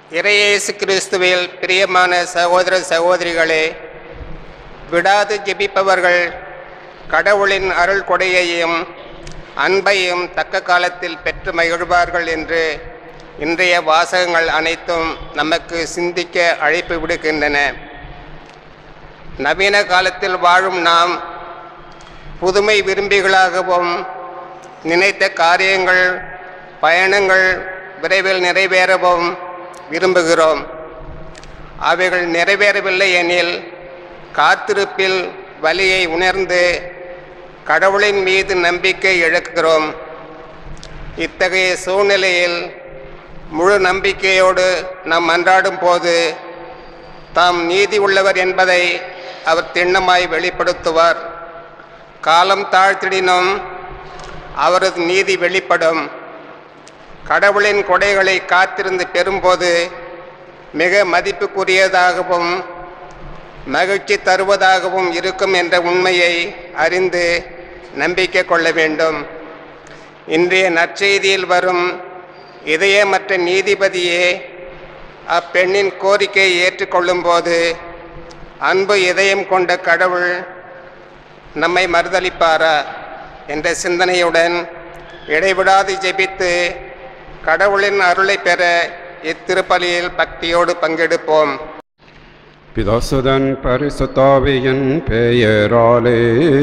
இறையேசு கிறிஸ்துவில் பிரியமான சகோதர சகோதரிகளே விடாது ஜெபிப்பவர்கள் கடவுளின் அருள் கொடையையும் அன்பையும் தக்க காலத்தில் பெற்று மகிழ்வார்கள் என்று இன்றைய வாசகங்கள் அனைத்தும் நமக்கு சிந்திக்க அழைப்பு விடுக்கின்றன நவீன காலத்தில் வாழும் நாம் புதுமை விரும்பிகளாகவும் நினைத்த காரியங்கள் பயணங்கள் விரைவில் நிறைவேறவும் விரும்புகிறோம் அவைகள் நிறைவேறவில்லை எனில் காத்திருப்பில் வலியை உணர்ந்து கடவுளின் மீது நம்பிக்கை இழக்கிறோம் இத்தகைய சூழ்நிலையில் முழு நம்பிக்கையோடு நாம் மன்றாடும் போது தாம் நீதி உள்ளவர் என்பதை அவர் திண்ணமாய் வெளிப்படுத்துவார் காலம் தாழ்த்திடினும் அவரது நீதி வெளிப்படும் கடவுளின் கொடைகளை காத்திருந்து பெறும்போது மிக மதிப்புக்குரியதாகவும் மகிழ்ச்சி தருவதாகவும் இருக்கும் என்ற உண்மையை அறிந்து நம்பிக்கை கொள்ள வேண்டும் இன்றைய நற்செய்தியில் வரும் இதயமற்ற நீதிபதியே அப்பெண்ணின் கோரிக்கையை ஏற்றுக்கொள்ளும்போது அன்பு இதயம் கொண்ட கடவுள் நம்மை மறுதளிப்பாரா என்ற சிந்தனையுடன் இடைவிடாது ஜெபித்து கடவுளின் அருளை பெற இத்திருப்பலியில் பக்தியோடு பங்கெடுப்போம் பிதாசுதன் பரிசுத்தாவியின் பெயராலே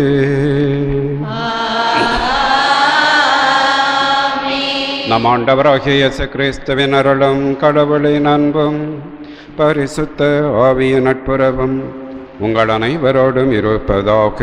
நம் ஆண்டவராகிய இயேசு கிறிஸ்துவின் அருளும் கடவுளின் அன்பும் பரிசுத்த ஆவியின் நட்புறவும் உங்கள் அனைவரோடும் இருப்பதாக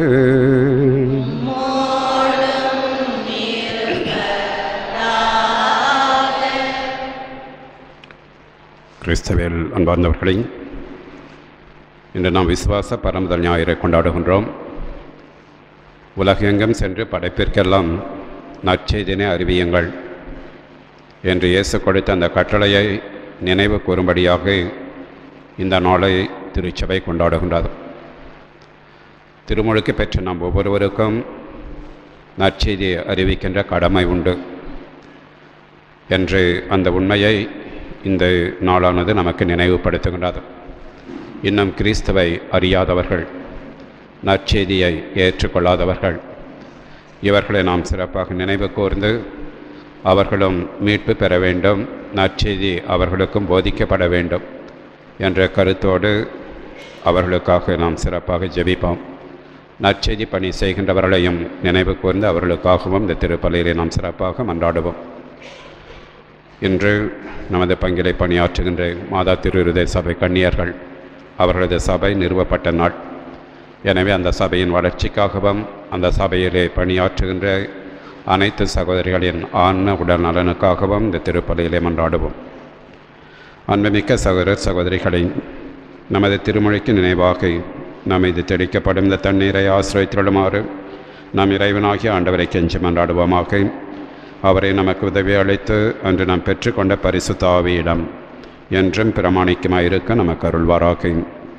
கிறிஸ்தவில் அன்பார்ந்தவர்களே இன்று நாம் விசுவாச பரமுதல் ஞாயிறை கொண்டாடுகின்றோம் உலகெங்கும் சென்று படைப்பிற்கெல்லாம் நற்செய்தினை அறிவியுங்கள் என்று இயேசு கொடுத்த அந்த கட்டளையை நினைவு கூறும்படியாக இந்த நாளை திருச்சபை கொண்டாடுகின்றது திருமுழுக்கு பெற்ற நாம் ஒவ்வொருவருக்கும் நற்செய்தியை அறிவிக்கின்ற கடமை உண்டு என்று அந்த உண்மையை இந்த நாளானது நமக்கு நினைவுபடுத்துகின்றது இன்னும் கிறிஸ்துவை அறியாதவர்கள் நற்செய்தியை ஏற்றுக்கொள்ளாதவர்கள் இவர்களை நாம் சிறப்பாக நினைவு கூர்ந்து அவர்களும் மீட்பு பெற வேண்டும் நற்செய்தி அவர்களுக்கும் போதிக்கப்பட வேண்டும் என்ற கருத்தோடு அவர்களுக்காக நாம் சிறப்பாக ஜெபிப்போம் நற்செய்தி பணி செய்கின்றவர்களையும் நினைவு கூர்ந்து அவர்களுக்காகவும் இந்த திருப்பலியிலே நாம் சிறப்பாக மன்றாடுவோம் இன்று நமது பங்கிலை பணியாற்றுகின்ற மாதா திருஹிருதய சபை கன்னியர்கள் அவர்களது சபை நிறுவப்பட்ட நாள் எனவே அந்த சபையின் வளர்ச்சிக்காகவும் அந்த சபையிலே பணியாற்றுகின்ற அனைத்து சகோதரிகளின் ஆன்ம உடல் நலனுக்காகவும் இந்த திருப்பலியிலே மன்றாடுவோம் அன்புமிக்க சகோதர சகோதரிகளை நமது திருமொழிக்கு நினைவாக நாம் இது தெளிக்கப்படும் இந்த தண்ணீரை ஆசிரியத்திடுமாறு நாம் இறைவனாகிய ஆண்டவரை கெஞ்சி மன்றாடுவோமாக அவரை நமக்கு உதவி அளித்து அன்று நாம் பெற்றுக்கொண்ட பரிசுத்த ஆவியிடம் என்றும் பிரமாணிக்கமாயிருக்க நமக்கு அருள்வாராக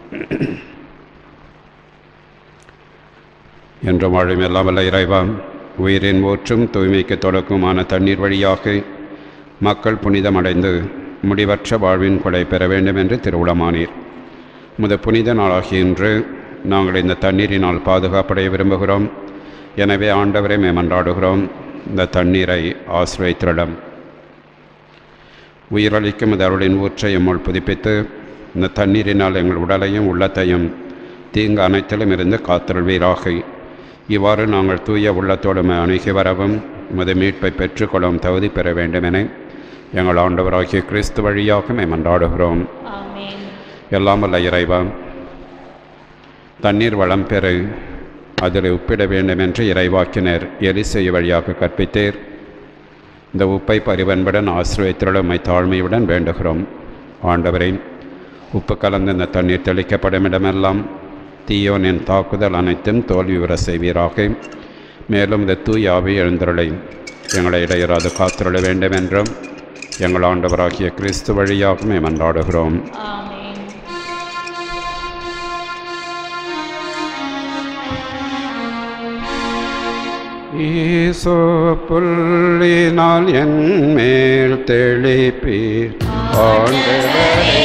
என்றும் வாழும் எல்லாம் வல்ல இறைவா உயிரின் ஊற்றும் தூய்மைக்கு தொடக்கமான தண்ணீர் வழியாக மக்கள் புனிதமடைந்து முடிவற்ற வாழ்வின் கொடை பெற வேண்டும் என்று திருவுளமானீர் முத புனித நாளாகிய இன்று நாங்கள் இந்த தண்ணீரினால் பாதுகாப்படைய விரும்புகிறோம் எனவே ஆண்டவரை மேமன்றாடுகிறோம் இந்த தண்ணீரை ஆசிரியத்திடம் உயிரளிக்கும் இந்த அருளின் ஊற்றை எம்முள் புதுப்பித்து இந்த தண்ணீரினால் எங்கள் உடலையும் உள்ளத்தையும் தீங்கு அனைத்திலும் இருந்து காத்தருள்வீராக இவ்வாறு நாங்கள் தூய உள்ளத்தோடு அணுகி வரவும் உமது மீட்பை பெற்றுக்கொள்ளும் தகுதி பெற வேண்டும் என எங்கள் ஆண்டவராகிய கிறிஸ்து வழியாக மேமன்றாடுகிறோம் ஆமென் எல்லாம் வல்ல இறைவா தண்ணீர் வளம் பெற அதில் உப்பிட வேண்டும் என்று இறைவாக்கினர் எலிசெய்ய வழியாக கற்பித்தீர் இந்த உப்பை பரிவன்புடன் ஆசிரியத்திலுள்ள உம்மை தாழ்மையுடன் வேண்டுகிறோம் ஆண்டவரே உப்பு கலந்த இந்த தண்ணீர் தெளிக்கப்படும் இடமெல்லாம் தீயோனின் தாக்குதல் அனைத்தும் தோல்வியுற செய்வீராக மேலும் இந்த தூய் ஆவி எழுந்தருளை எங்களை இடையராது காத்திருள வேண்டும் என்றும் எங்கள் ஆண்டவராகிய கிறிஸ்து வழியாகவே மன்றாடுகிறோம் ஆமென் ஈசோ புள்ளினால் என் மேல் தெளிப்பீர் ஆண்டவரே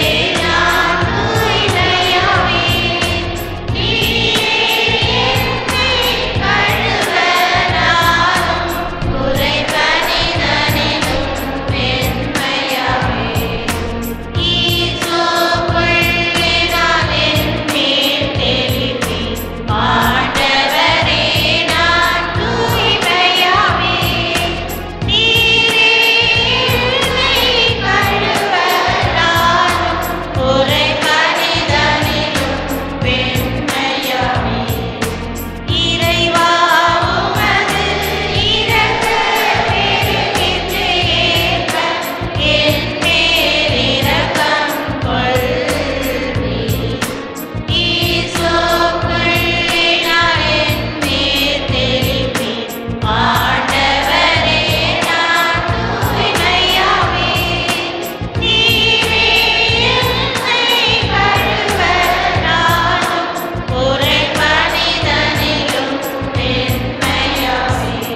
இறைவா உமது இரக்க பெருகிற்று ஏற்ப என் மேல் இரக்கம் கொள்வீர். ஈசோ புள்ளினால் என் மேல் தெளிப்பீர். ஆண்டவரே நான் தூய்மையாவேன். நீரே என்னை கழுவ நானும் உரை மனிதனிலும் மென்மையாவேன்.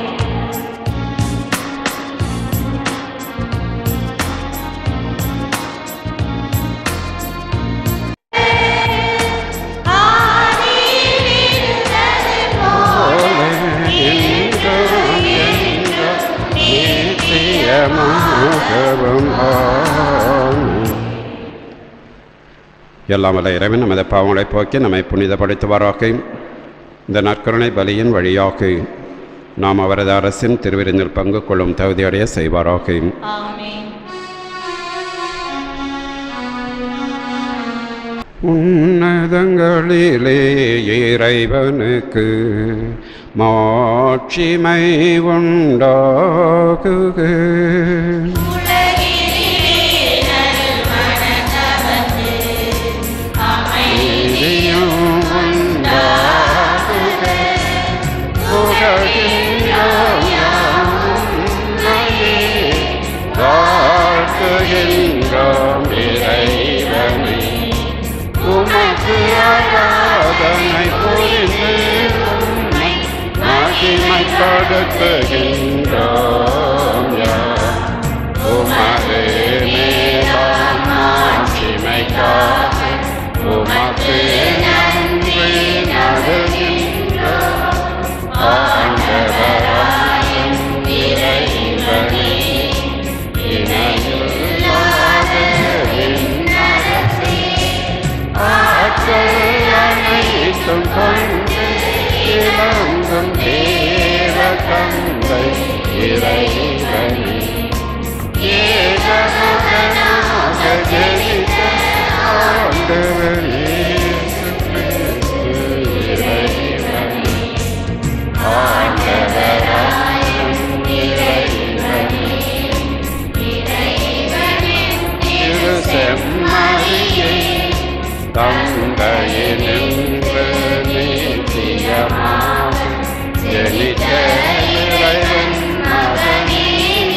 ஆதியில் இருந்தது போல என்றும் என்றும் நித்தியமாகவும் ஆமென். எல்லாம் வல்ல இறைவன் நமது பாவங்களை போக்கி நம்மை புனிதப்படுத்துவாராக இந்த நற்கருணை பலியின் வழியாக நாம் அவரது அரசின் திருவிருந்தில் பங்கு கொள்ளும் தகுதியடைய செய்வாராக ஆமென் உன்னதங்களிலே இறைவனுக்கு மாட்சிமை உண்டாகுக நீதியும் உண்டாகுக. புகழ்கின்றோம் யாவரையே. வாழ்த்துகின்றோம் இறைவனை உமக்கு ஆராதனை புரிந்து உம்மை மகிமைப்படுத்துகின்றோம் யார் உமது மேலாம் மாட்சிமைக்காக உமக்கு நன்றி நடுகின்றோம் ஆண்டவராயும் இறைவனே இணையில்லாத விண்ணரசே ஆற்றல் அனைத்தும் கொண்டு இளங்கும் தேவ தந்தை இறைவனே ஏகமுகனாக ஜெயித்த ஆண்டவர் இயேசு கிறிஸ்து இறைவனே. ஆண்டவராயும் இறைவனே. திரு செம்மறியை தந்தையினின்று நித்தியமாக ஜெனித்த இறைவன் மகனே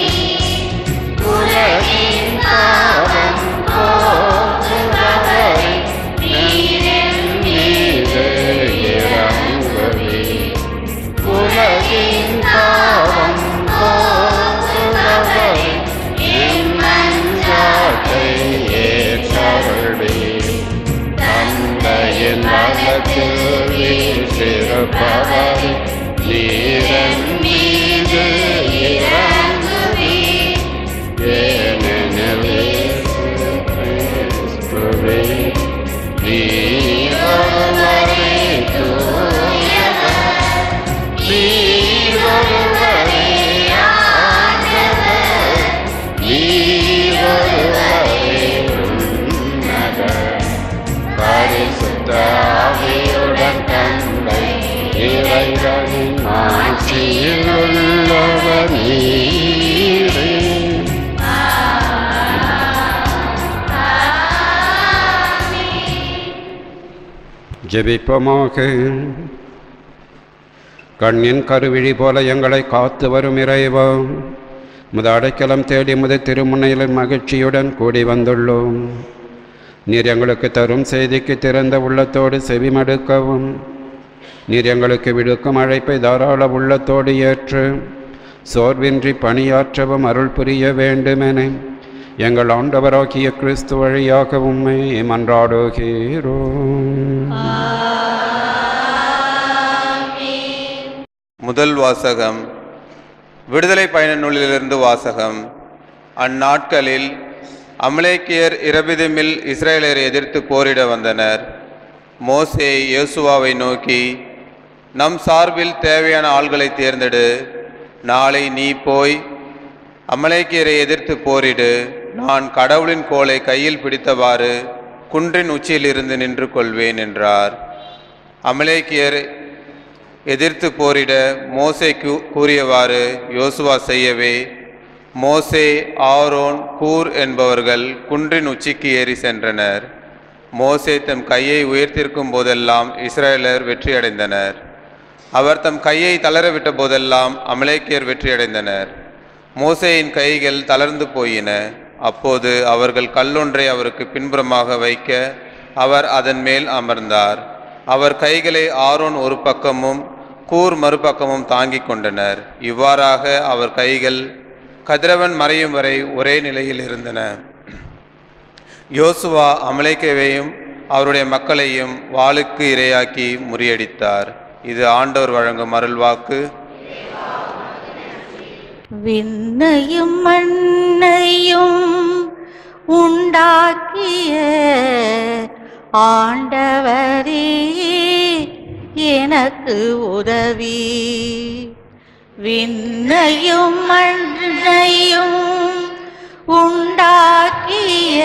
உலகின் பாவம் போக்குபவரே, என் மீது இறங்குவே. உலகின் பாவம் போக்குபவரே, என் மன்றாட்டை ஏற்றருளே. தந்தையின் வலத்தில் வீற்றிருப்பவரே, நீரன் மீது இறங்குவே. ஏனெனில் இயேசு கிறிஸ்துவே, நீர் ஒருவரே தூயவர். நீர் ஒருவரே ஆண்டவர். நீர் ஒருவரே உன்னதர். பரிசுத்த ஆவியுடன் தந்தை இறைவனின் ஆட்சியில் உள்ளவர் நீரே ஜெபிப்போமாக கண்ணின் கருவிழி போல எங்களை காத்து வரும் இறைவா முத அடைக்கலம் தேடி முத திருமுனையில் மகிழ்ச்சியுடன் கூடி வந்துள்ளோம் நீர் எங்களுக்கு தரும் செய்திக்கு திறந்த உள்ளத்தோடு செவிமடுக்கவும் நீர் எங்களுக்கு விடுக்கும் அழைப்பை தாராள உள்ளத்தோடு ஏற்று சோர்வின்றி பணியாற்றவும் அருள் புரிய வேண்டுமென எங்கள் ஆண்டவராகிய கிறிஸ்து வழியாக உம்மை மன்றாடுகிறோம் முதல் வாசகம் விடுதலை பயண நூலிலிருந்து வாசகம் அந்நாட்களில் அமலேக்கியர் இரபிதமில் இஸ்ரேலரை எதிர்த்து போரிட வந்தனர் மோசே யோசுவாவை நோக்கி நம் சார்பில் தேவையான ஆள்களை தேர்ந்தெடு நாளை நீ போய் அமலேக்கியரை எதிர்த்து போரிடு நான் கடவுளின் கோலை கையில் பிடித்தவாறு குன்றின் உச்சியில் இருந்து நின்று கொள்வேன் என்றார் அமலேக்கியர் எதிர்த்து போரிட மோசே கூ- கூறியவாறு யோசுவா செய்யவே மோசே ஆரோன் கூர் என்பவர்கள் குன்றின் உச்சிக்கு ஏறி சென்றனர் மோசே தம் கையை உயர்த்திருக்கும் போதெல்லாம் இஸ்ரேலர் வெற்றியடைந்தனர் அவர் தம் கையை தளரவிட்ட போதெல்லாம் அமலேக்கியர் வெற்றியடைந்தனர் மோசேயின் கைகள் தளர்ந்து போயின அப்போது அவர்கள் கல்லொன்றை அவருக்கு பின்புறமாக வைக்க அவர் அதன் மேல் அமர்ந்தார் அவர் கைகளை ஆரோன் ஒரு பக்கமும் கூர் மறுபக்கமும் தாங்கிக் கொண்டனர் இவ்வாறாக அவர் கைகள் கதிரவன் மறையும் வரை ஒரே நிலையில் இருந்தன யோசுவா அமலேக்கேவையும் அவருடைய மக்களையும் வாளுக்கு இரையாக்கி முறியடித்தார் இது ஆண்டவர் வழங்கும் அருள்வாக்கு விண்ணையும் மண்ணையும் உண்டாக்கிய ஆண்டவரே எனக்கு உதவி விண்ணையும் மண்ணையும் உண்டாக்கிய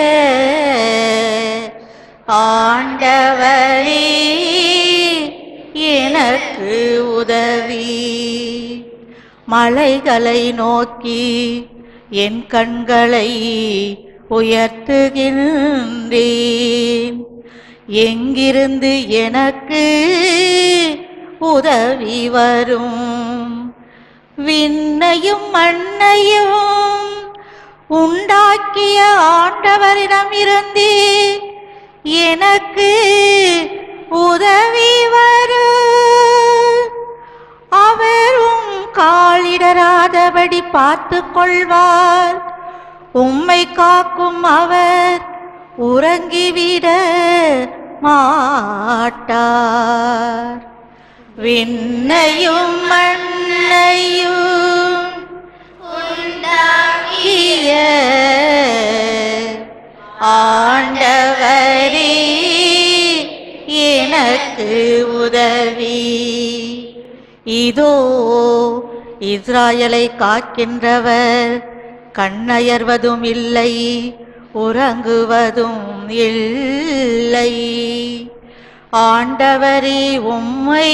ஆண்டவரே எனக்கு உதவி மலைகளை நோக்கி என் கண்களை உயர்த்துகின்றேன் எங்கிருந்து எனக்கு உதவி வரும் விண்ணையும் மண்ணையும் உண்டாக்கிய ஆண்டவரிடமிருந்து எனக்கு உதவி வரும் அவரும் காலிடராதபடி பார்த்து கொள்வார் உம்மை காக்கும் அவர் உறங்கிவிட மாட்டார் விண்ணையும் மண்ணையும் உண்டாக்கிய ஆண்டவரே எனக்கு உதவி இதோ இஸ்ராயலை காக்கின்றவர் கண்ணயர்வதும் இல்லை உறங்குவதும் இல்லை ஆண்டவரே உம்மை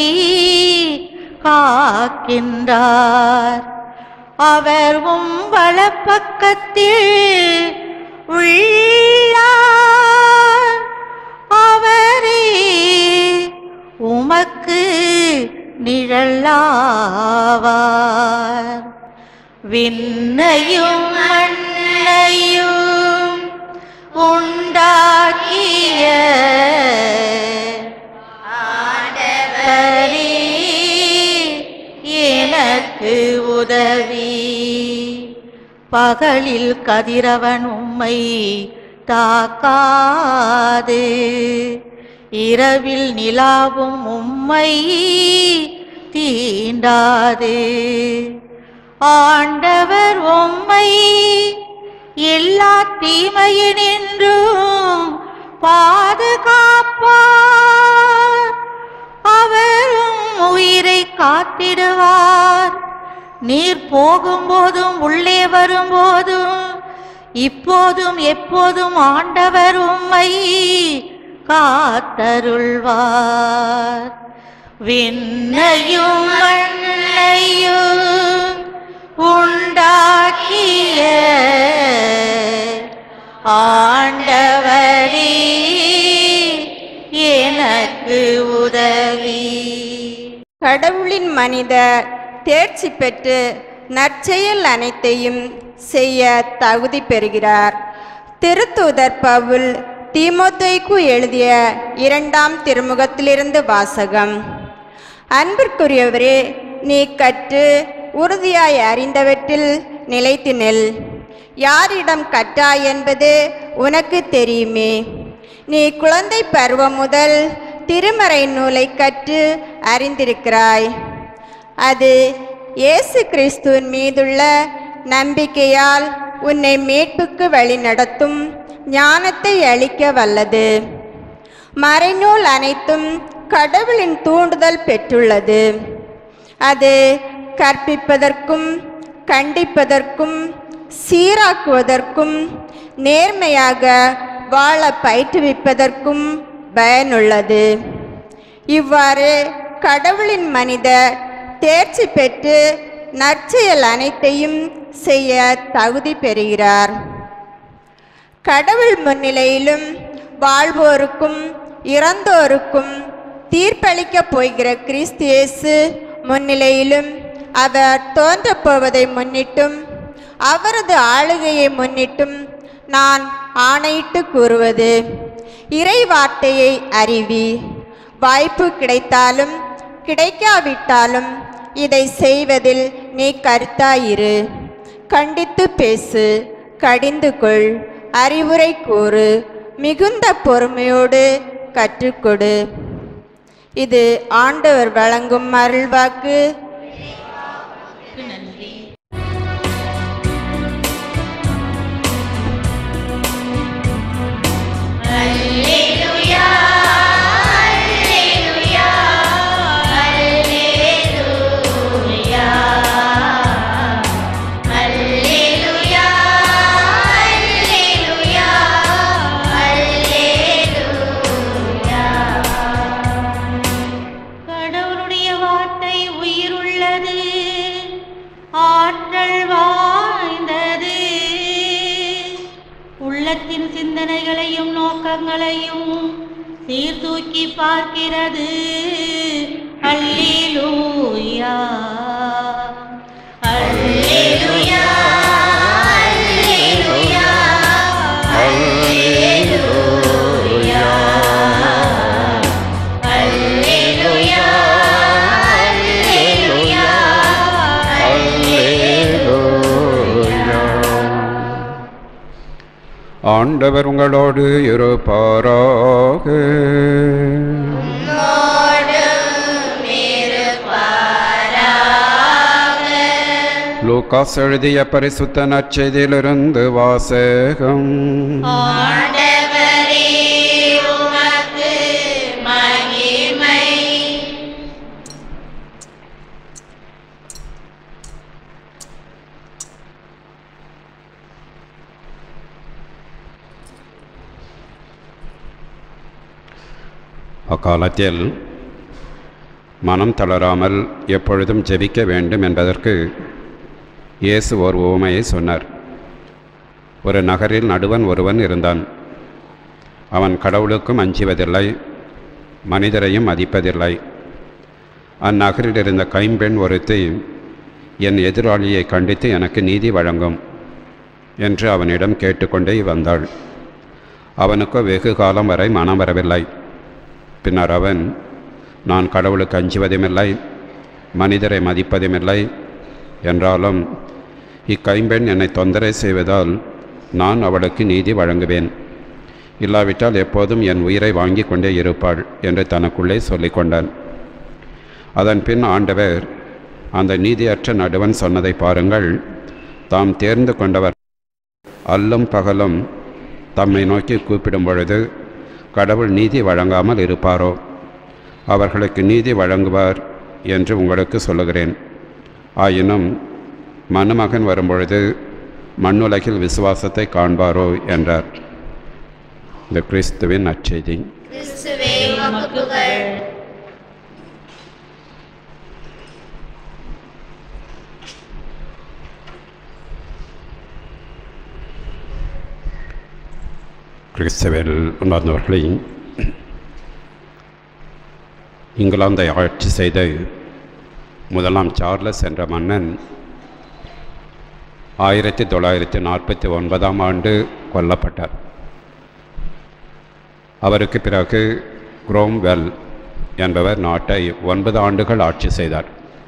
காக்கின்றார் அவர் உம் வலப்பக்கத்தில் உள்ளார் அவரே உமக்கு நிழலாவார் விண்ணையும் மண்ணையும் உண்டாக்கிய ஆண்டவரே எனக்கு உதவி பகலில் கதிரவன் உம்மை தாக்காது இரவில் நிலாவும் உம்மை தீண்டாது ஆண்டவர் உம்மை எல்லா தீமையினின்றும் பாதுகாப்பார் அவரும் உயிரை காத்திடுவார் நீர் போகும்போதும் உள்ளே வரும்போதும் இப்போதும் எப்போதும் ஆண்டவர் உம்மை காத்தருள்வார் விண்ணையும் மண்ணையும் உண்டாக்கிய ஆண்டவரே எனக்கு உதவி கடவுளின் மனிதர் தேர்ச்சி பெற்று நற்செயல் அனைத்தையும் செய்ய தகுதி பெறுகிறார் திருத்தூதர் பவுல் தீமோத்தேயுக்கு எழுதிய இரண்டாம் திருமுகத்திலிருந்து வாசகம் அன்பிற்குரியவரே நீ கற்று உறுதியாய் அறிந்தவற்றில் நிலைத்து நெல் யாரிடம் கற்றாய் என்பது உனக்கு தெரியுமே நீ குழந்தை பருவம் முதல் திருமறை நூலை கற்று அறிந்திருக்கிறாய் அது இயேசு கிறிஸ்துவின் மீதுள்ள நம்பிக்கையால் உன்னை மீட்புக்கு வழிநடத்தும் ஞானத்தை அளிக்க வல்லது மறைநூல் அனைத்தும் கடவுளின் தூண்டுதல் பெற்றுள்ளது அது கற்பிப்பதற்கும் கண்டிப்பதற்கும் சீராக்குவதற்கும் நேர்மையாக வாழ பயிற்றுவிப்பதற்கும் பயனுள்ளது இவ்வாறு கடவுளின் மனிதர் தேர்ச்சி பெற்று நற்செயல் அனைத்தையும் செய்ய தகுதி பெறுகிறார் கடவுள் முன்னிலையிலும் வாழ்வோருக்கும் இறந்தோருக்கும் தீர்ப்பளிக்கப் போகிற கிறிஸ்து இயேசு முன்னிலையிலும் அவர் தோன்றப் போவதை முன்னிட்டும் அவரது ஆளுகையை முன்னிட்டும் நான் ஆணையிட்டு கூறுவது இறை வார்த்தையை அறிவி வாய்ப்பு கிடைத்தாலும் கிடைக்காவிட்டாலும் இதை செய்வதில் நீ கருத்தாயிரு கண்டித்து பேசு கடிந்து கொள் அறிவுரை கூறு மிகுந்த பொறுமையோடு கற்றுக்கொடு இது ஆண்டவர் வழங்கும் அருள்வாக்கு கடவுளுடைய வார்த்தை உயிருள்ளது ஆற்றல் வாய்ந்தது உள்ளத்தின் சிந்தனைகளையும் நோக்கங்களையும் சீர்தூக்கி பார்க்கிறது அல்லேலூயா அல்லேலூயா அல்லேலூயா அல்லேலூயா அல்லேலூயா ஆண்டவர் உங்களோடு இருப்பாராக லூகாஸ் எழுதிய பரிசுத்த நற்செய்தியிலிருந்து வாசகம் ஆண்டவரே உமக்கு மகிமை அக்காலத்தில் மனம் தளராமல் எப்பொழுதும் ஜெபிக்க வேண்டும் என்பதற்கு இயேசு ஒரு உவமையை சொன்னார் ஒரு நகரில் நடுவன் ஒருவன் இருந்தான் அவன் கடவுளுக்கும் அஞ்சுவதில்லை மனிதரையும் மதிப்பதில்லை அந்நகரில் இருந்த கைம்பெண் ஒருத்தி என் எதிராளியை கண்டித்து எனக்கு நீதி வழங்கும் என்று அவனிடம் கேட்டுக்கொண்டே வந்தாள் அவனுக்கு வெகு காலம் வரை மனம் வரவில்லை பின்னர் அவன் நான் கடவுளுக்கு அஞ்சுவதுமில்லை மனிதரை மதிப்பதுமில்லை என்றாலும் இக்கைம்பெண் என்னை தொந்தரவு செய்வதால் நான் அவளுக்கு நீதி வழங்குவேன் இல்லாவிட்டால் எப்போதும் என் உயிரை வாங்கி கொண்டே இருப்பாள் என்று தனக்குள்ளே சொல்லிக்கொண்டான் அதன் பின் ஆண்டவர் அந்த நீதியற்ற நடுவன் சொன்னதை பாருங்கள் தாம் தேர்ந்து கொண்டவர் அல்லும் பகலும் தம்மை நோக்கி கூப்பிடும் பொழுது கடவுள் நீதி வழங்காமல் இருப்பாரோ அவர்களுக்கு நீதி வழங்குவார் என்று உங்களுக்கு சொல்லுகிறேன் ஆயினும் மணமகன் வரும்பொழுது மண்ணுலகில் விசுவாசத்தை காண்பாரோ என்றார் இந்த கிறிஸ்துவின் நற்செய்தி கிறிஸ்துவே உமக்கு புகழ் கிறிஸ்துவில் உணர்ந்தவர்களை இங்கிலாந்தை ஆட்சி செய்த முதலாம் சார்லஸ் என்ற மன்னன் ஆயிரத்தி தொள்ளாயிரத்தி நாற்பத்தி ஒன்பதாம் ஆண்டு கொல்லப்பட்டார் அவருக்கு பிறகு குரோம்வெல் என்பவர் நாட்டை ஒன்பது ஆண்டுகள் ஆட்சி செய்தார்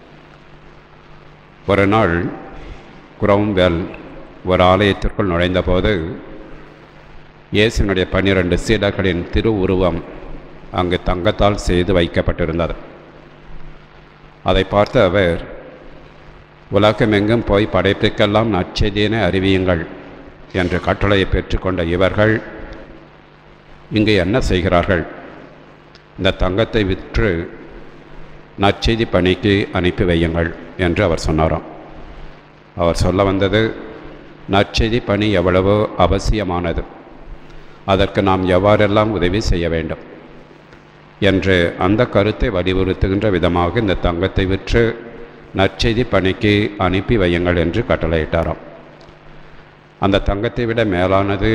ஒரு நாள் குரோம்வெல் ஒரு ஆலயத்திற்குள் நுழைந்தபோது இயேசுனுடைய பன்னிரண்டு சீடர்களின் திருவுருவம் அங்கு தங்கத்தால் செய்து வைக்கப்பட்டிருந்தது அதை பார்த்த அவர் உலகமெங்கும் போய் படைப்புக்கெல்லாம் நற்செய்தியினை அறிவியுங்கள் என்ற கட்டளையை பெற்றுக்கொண்ட இவர்கள் இங்கு என்ன செய்கிறார்கள் இந்த தங்கத்தை விற்று நற்செய்தி பணிக்கு அனுப்பி வையுங்கள் என்று அவர் சொன்னாராம் அவர் சொல்ல வந்தது நற்செய்தி பணி எவ்வளவோ அவசியமானது அதற்கு நாம் எவ்வாறெல்லாம் உதவி செய்ய வேண்டும் என்று அந்த கருத்தை வலியுறுத்துகின்ற விதமாக இந்த தங்கத்தை விற்று நற்செய்தி பணிக்கு அனுப்பி வையுங்கள் என்று கட்டளையிட்டாராம் அந்த தங்கத்தை விட மேலானது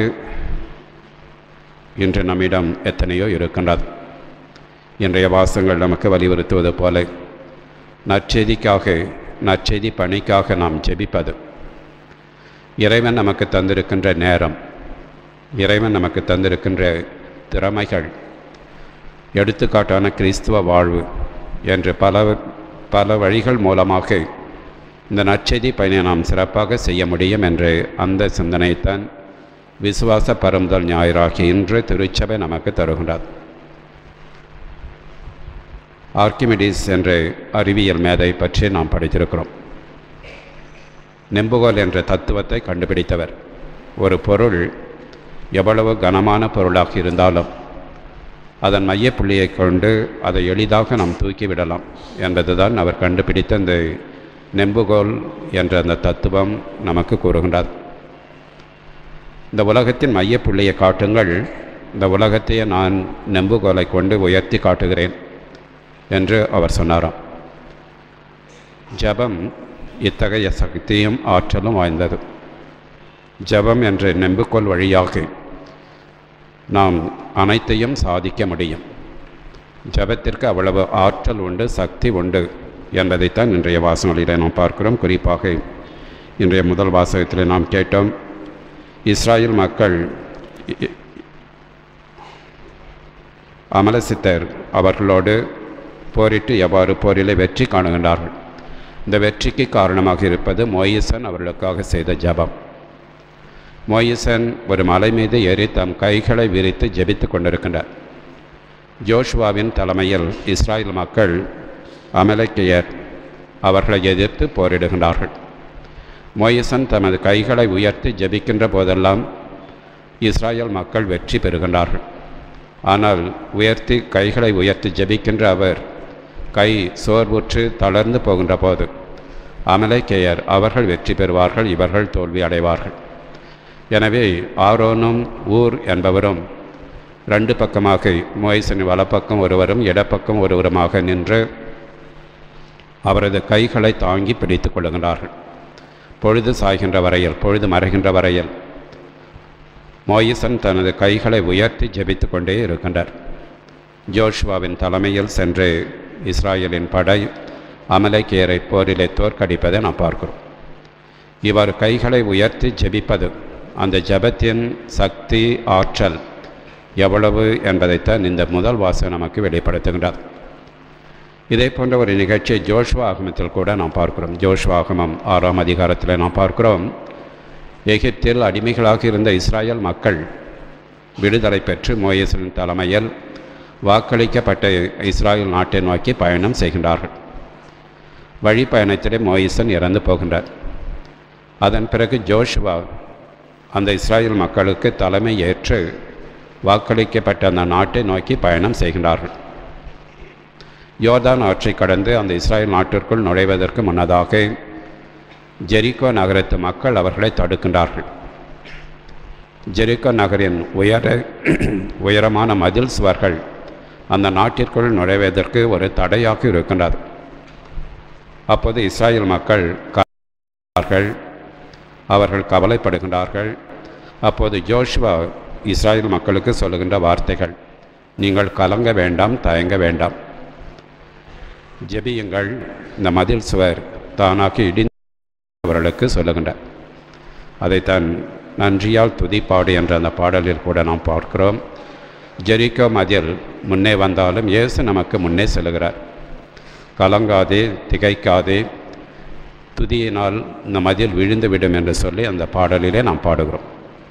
இன்று நம்மிடம் எத்தனையோ இருக்கின்றது இன்றைய வாசங்கள் நமக்கு வலியுறுத்துவது போல நற்செய்திக்காக நற்செய்தி பணிக்காக நாம் ஜெபிப்பது இறைவன் நமக்கு தந்திருக்கின்ற நேரம் இறைவன் நமக்கு தந்திருக்கின்ற திறமைகள் எடுத்துக்காட்டான கிறிஸ்துவ வாழ்வு என்று பல பல வழிகள் மூலமாக இந்த நற்செய்தி பயனை நாம் சிறப்பாக செய்ய முடியும் என்று அந்த சிந்தனைத்தான் விசுவாச பருமுதல் ஞாயிறாகிய இன்று திருச்சபை நமக்கு தருகின்றது ஆர்கிமிடிஸ் என்ற அறிவியல் மேதை பற்றி நாம் படித்திருக்கிறோம் நெம்புகோல் என்ற தத்துவத்தை கண்டுபிடித்தவர் ஒரு பொருள் எவ்வளவு கனமான பொருளாக இருந்தாலும் அதன் மையப்புள்ளியை கொண்டு அதை எளிதாக நாம் தூக்கிவிடலாம் என்பதுதான் அவர் கண்டுபிடித்த இந்த நெம்புகோல் என்ற அந்த தத்துவம் நமக்கு கூறுகின்றது இந்த உலகத்தின் மையப்புள்ளியை காட்டுங்கள் இந்த உலகத்தையே நான் நெம்புகோலை கொண்டு உயர்த்தி காட்டுகிறேன் என்று அவர் சொன்னாராம் ஜபம் இத்தகைய சக்தியும் ஆற்றலும் வாய்ந்தது ஜபம் என்ற நெம்புகோல் வழியாக நாம் அனைத்தையும் சாதிக்க முடியும் ஜபத்திற்கு அவ்வளவு ஆற்றல் உண்டு சக்தி உண்டு என்பதைத்தான் இன்றைய வாசகங்களில் நாம் பார்க்கிறோம் குறிப்பாக இன்றைய முதல் வாசகத்தில் நாம் கேட்டோம் இஸ்ராயல் மக்கள் இ- அமலசித்தர் அவர்களோடு போரிட்டு எவ்வாறு போரிலே வெற்றி காணுகின்றார்கள் இந்த வெற்றிக்கு காரணமாக இருப்பது மோயிசன் அவர்களுக்காக செய்த ஜபம் மோயிசன் ஒரு மலை மீது ஏறி தம் கைகளை விரித்து ஜெபித்து கொண்டிருக்கின்றார் ஜோஷுவாவின் தலைமையில் இஸ்ராயல் மக்கள் அமலக்கியர் அவர்களை எதிர்த்து போரிடுகின்றார்கள் மோயிசன் தமது கைகளை உயர்த்தி ஜெபிக்கின்ற போதெல்லாம் இஸ்ராயல் மக்கள் வெற்றி பெறுகின்றார்கள் ஆனால் உயர்த்தி கைகளை உயர்த்தி ஜெபிக்கின்ற அவர் கை சோர்வுற்று தளர்ந்து போகின்ற போது அமலைக்கேயர் அவர்கள் வெற்றி பெறுவார்கள் இவர்கள் தோல்வி அடைவார்கள் எனவே ஆரோனும் ஊர் என்பவரும் ரெண்டு பக்கமாக மோயிசன் வலப்பக்கம் ஒருவரும் இடப்பக்கம் ஒருவருமாக நின்று அவரது கைகளை தாங்கி பிடித்துக் கொள்ளுகின்றார்கள் பொழுது சாய்கின்ற வரையில் பொழுது மறைகின்ற வரையில் மோயிசன் தனது கைகளை உயர்த்தி ஜெபித்து கொண்டே இருக்கின்றார் ஜோஷுவாவின் தலைமையில் சென்று இஸ்ராயலின் படை அமலைக்கேரை போரிலே தோற்கடிப்பதை நாம் பார்க்கிறோம் இவர் கைகளை உயர்த்தி ஜெபிப்பது அந்த ஜெபத்தின் சக்தி ஆற்றல் எவ்வளவு என்பதைத்தான் இந்த முதல் வாசகம் நமக்கு வெளிப்படுத்துகின்றது இதே போன்ற ஒரு நிகழ்ச்சியை ஜோஷ்வா ஆகமத்தில் கூட நாம் பார்க்கிறோம் ஜோஷ்வா ஆகமம் ஆறாம் அதிகாரத்தில் நாம் பார்க்கிறோம் எகிப்தில் அடிமைகளாக இருந்த இஸ்ராயல் மக்கள் விடுதலை பெற்று மோயேசனின் தலைமையில் வாக்களிக்கப்பட்ட இஸ்ராயல் நாட்டை நோக்கி பயணம் செய்கின்றார்கள் வழி பயணத்திலே மோயிசன் இறந்து போகின்றார் அதன் பிறகு ஜோஷுவா அந்த இஸ்ராயல் மக்களுக்கு தலைமை ஏற்று வாக்களிக்கப்பட்ட அந்த நாட்டை நோக்கி பயணம் செய்கின்றார்கள் யோர்தான் ஆற்றை கடந்து அந்த இஸ்ராயல் நாட்டிற்குள் நுழைவதற்கு முன்னதாக ஜெரிகோ நகரத்து மக்கள் அவர்களை தடுக்கின்றார்கள் ஜெரிகோ நகரின் உயர உயரமான மதில் சுவர்கள் அந்த நாட்டிற்குள் நுழைவதற்கு ஒரு தடையாக இருக்கின்றது அப்போது இஸ்ராயல் மக்கள் க- அவர்கள் கவலைப்படுகின்றார்கள் அப்போது ஜோஷுவா இஸ்ராயல் மக்களுக்கு சொல்லுகின்ற வார்த்தைகள் நீங்கள் கலங்க வேண்டாம் தயங்க வேண்டாம் ஜெபியுங்கள் இந்த மதில் சுவர் தானாக இடிந்து அவர்களுக்கு சொல்லுகின்றார் அதைத்தான் நன்றியால் துதிப்பாடு என்ற அந்த பாடலில் கூட நாம் பார்க்கிறோம் ஜெரிக்கோ மதில் முன்னே வந்தாலும் இயேசு நமக்கு முன்னே செல்கிறார் கலங்காதே திகைக்காதே துதியினால் இந்த மதில் விழுந்து விடும் என்று சொல்லி அந்த பாடலிலே நாம் பாடுகிறோம்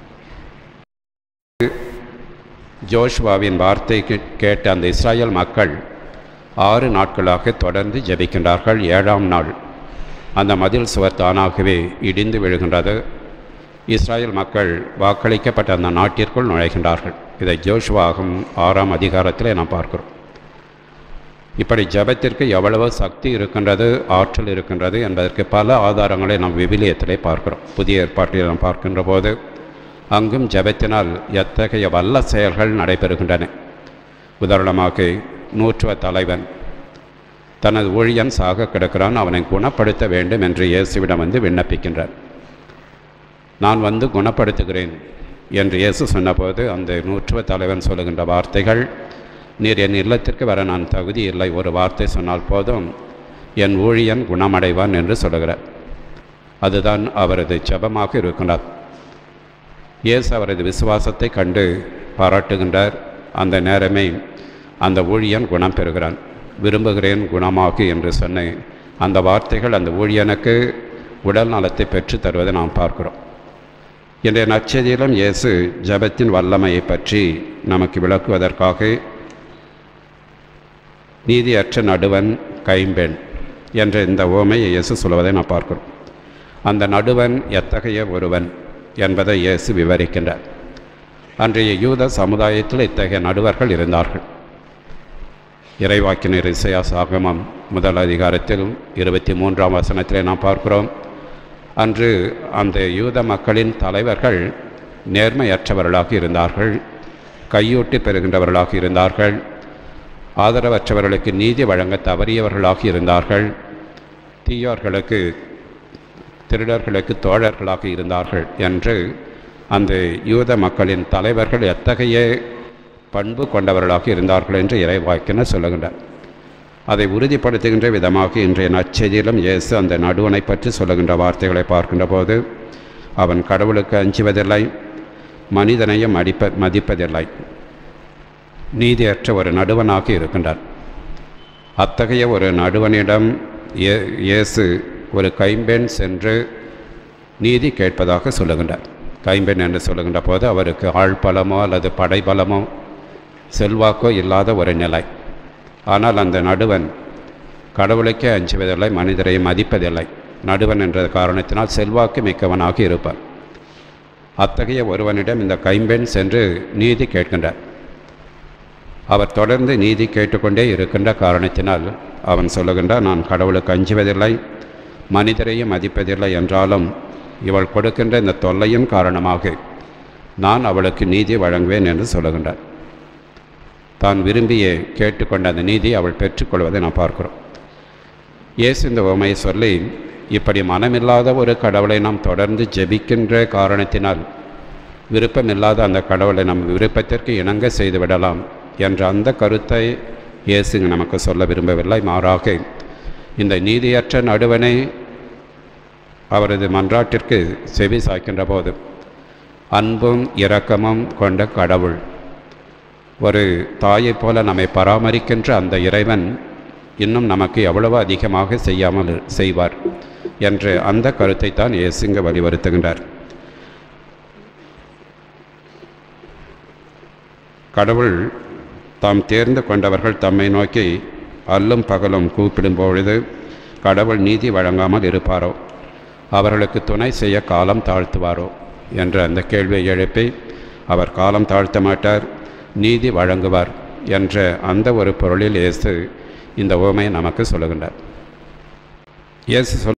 ஜோஷ்வாவின் வார்த்தை கே- கேட்ட அந்த இஸ்ராயல் மக்கள் ஆறு நாட்களாக தொடர்ந்து ஜெபிக்கின்றார்கள் ஏழாம் நாள் அந்த மதில் சுவர் தானாகவே இடிந்து விழுகின்றது இஸ்ராயல் மக்கள் வாக்களிக்கப்பட்ட அந்த நாட்டிற்குள் நுழைகின்றார்கள் இதை ஜோஷ்வாகும் ஆறாம் அதிகாரத்திலே நாம் பார்க்கிறோம் இப்படி ஜெபத்திற்கு எவ்வளவு சக்தி இருக்கின்றது ஆற்றல் இருக்கின்றது என்பதற்கு பல ஆதாரங்களை நாம் விவிலியத்திலே பார்க்கிறோம் புதிய ஏற்பாட்டில் நாம் பார்க்கின்ற போது அங்கும் ஜெபத்தினால் எத்தகைய வல்ல செயல்கள் நடைபெறுகின்றன உதாரணமாக நூற்றுவ தலைவன் தனது ஊழியன் சாக கிடக்கிறான் அவனை குணப்படுத்த வேண்டும் என்று இயேசுவிடம் வந்து விண்ணப்பிக்கின்றார் நான் வந்து குணப்படுத்துகிறேன் என்று இயேசு சொன்னபோது அந்த நூற்றுவ தலைவன் சொல்லுகின்ற வார்த்தைகள் நீர் என் இல்லத்திற்கு வர நான் தகுதி இல்லை ஒரு வார்த்தை சொன்னால் போதும் என் ஊழியன் குணமடைவான் என்று சொல்லுகிறார் அதுதான் அவரது ஜெபமாக இருக்கின்றார் இயேசு அவரது விசுவாசத்தை கண்டு பாராட்டுகின்றார் அந்த நேரமே அந்த ஊழியன் குணம் பெறுகிறான் விரும்புகிறேன் குணமாகு என்று சொன்ன அந்த வார்த்தைகள் அந்த ஊழியனுக்கு உடல் நலத்தை பெற்றுத் தருவதை நாம் பார்க்கிறோம் இன்றைய நற்செய்தியிலும் இயேசு ஜெபத்தின் வல்லமையை பற்றி நமக்கு விளக்குவதற்காக நீதியற்ற நடுவன் கைம்பெண் என்ற இந்த ஓமையை இயேசு சொல்வதை நாம் பார்க்கிறோம் அந்த நடுவன் எத்தகைய ஒருவன் என்பதை இயேசு விவரிக்கின்றார் அன்றைய யூத சமுதாயத்தில் இத்தகைய நடுவர்கள் இருந்தார்கள் இறைவாக்கினர் இசையா சாகமம் முதல் அதிகாரத்தில் இருபத்தி மூன்றாம் வசனத்திலே நாம் பார்க்கிறோம் அன்று அந்த யூத மக்களின் தலைவர்கள் நேர்மையற்றவர்களாக இருந்தார்கள் கையூட்டி பெறுகின்றவர்களாக இருந்தார்கள் ஆதரவற்றவர்களுக்கு நீதி வழங்க தவறியவர்களாக இருந்தார்கள் தீயோர்களுக்கு திருடர்களுக்கு தோழர்களாக இருந்தார்கள் என்று அந்த யூத மக்களின் தலைவர்கள் எத்தகைய பண்பு கொண்டவர்களாக இருந்தார்கள் என்று இறைவாக்கினர் சொல்லுகின்றார் அதை உறுதிப்படுத்துகின்ற விதமாக இன்றைய நற்செய்தியிலும் இயேசு அந்த நடுவனை பற்றி சொல்லுகின்ற வார்த்தைகளை பார்க்கின்ற போது அவன் கடவுளுக்கு அஞ்சுவதில்லை மனிதனையும் அடிப்ப மதிப்பதில்லை நீதியற்ற ஒரு நடுவனாக இருக்கின்றார் அத்தகைய ஒரு நடுவனிடம் இயே இயேசு ஒரு கைம்பெண் சென்று நீதி கேட்பதாக சொல்லுகின்றார் கைம்பெண் என்று சொல்லுகின்ற போது அவருக்கு ஆள் பலமோ அல்லது படைபலமோ செல்வாக்கோ இல்லாத ஒரு நிலை ஆனால் அந்த நடுவன் கடவுளுக்கே அஞ்சுவதில்லை மனிதரை மதிப்பதில்லை நடுவன் என்ற காரணத்தினால் செல்வாக்கு மிக்கவனாக இருப்பார் அத்தகைய ஒருவனிடம் இந்த கைம்பெண் சென்று நீதி கேட்கின்றார் அவர் தொடர்ந்து நீதி கேட்டுக்கொண்டே இருக்கின்ற காரணத்தினால் அவன் சொல்லுகின்றான் நான் கடவுளுக்கு அஞ்சுவதில்லை மனிதரையும் மதிப்பதில்லை என்றாலும் இவள் கொடுக்கின்ற இந்த தொல்லையின் காரணமாக நான் அவளுக்கு நீதி வழங்குவேன் என்று சொல்லுகின்றார் தான் விரும்பிய கேட்டுக்கொண்ட அந்த நீதி அவள் பெற்றுக்கொள்வதை நாம் பார்க்கிறோம் இயேசு இந்த உமையை சொல்லி இப்படி மனமில்லாத ஒரு கடவுளை நாம் தொடர்ந்து ஜெபிக்கின்ற காரணத்தினால் விருப்பமில்லாத அந்த கடவுளை நம் விருப்பத்திற்கு இணங்க செய்து விடலாம் என்ற அந்த கருத்தை இயேசுங்க நமக்கு சொல்ல விரும்பவில்லை மாறாக இந்த நீதியற்ற நடுவனை அவரது மன்றாட்டிற்கு செவி சாய்க்கின்ற போது அன்பும் இரக்கமும் கொண்ட கடவுள் ஒரு தாயைப் போல நம்மை பராமரிக்கின்ற அந்த இறைவன் இன்னும் நமக்கு எவ்வளவு அதிகமாக செய்யாமல் செய்வார் என்ற அந்த கருத்தை தான் இயேசுங்க வலியுறுத்துகின்றார் கடவுள் தாம் தேர்ந்து கொண்டவர்கள் தம்மை நோக்கி அல்லும் பகலும் கூப்பிடும் பொழுது கடவுள் நீதி வழங்காமல் இருப்பாரோ அவர்களுக்கு துணை செய்ய காலம் தாழ்த்துவாரோ என்ற அந்த கேள்வியை எழுப்பி அவர் காலம் தாழ்த்த மாட்டார் நீதி வழங்குவார் என்ற அந்த ஒரு பொருளில் இயேசு இந்த உவமையை நமக்கு சொல்லுகின்றார் இயேசு சொல்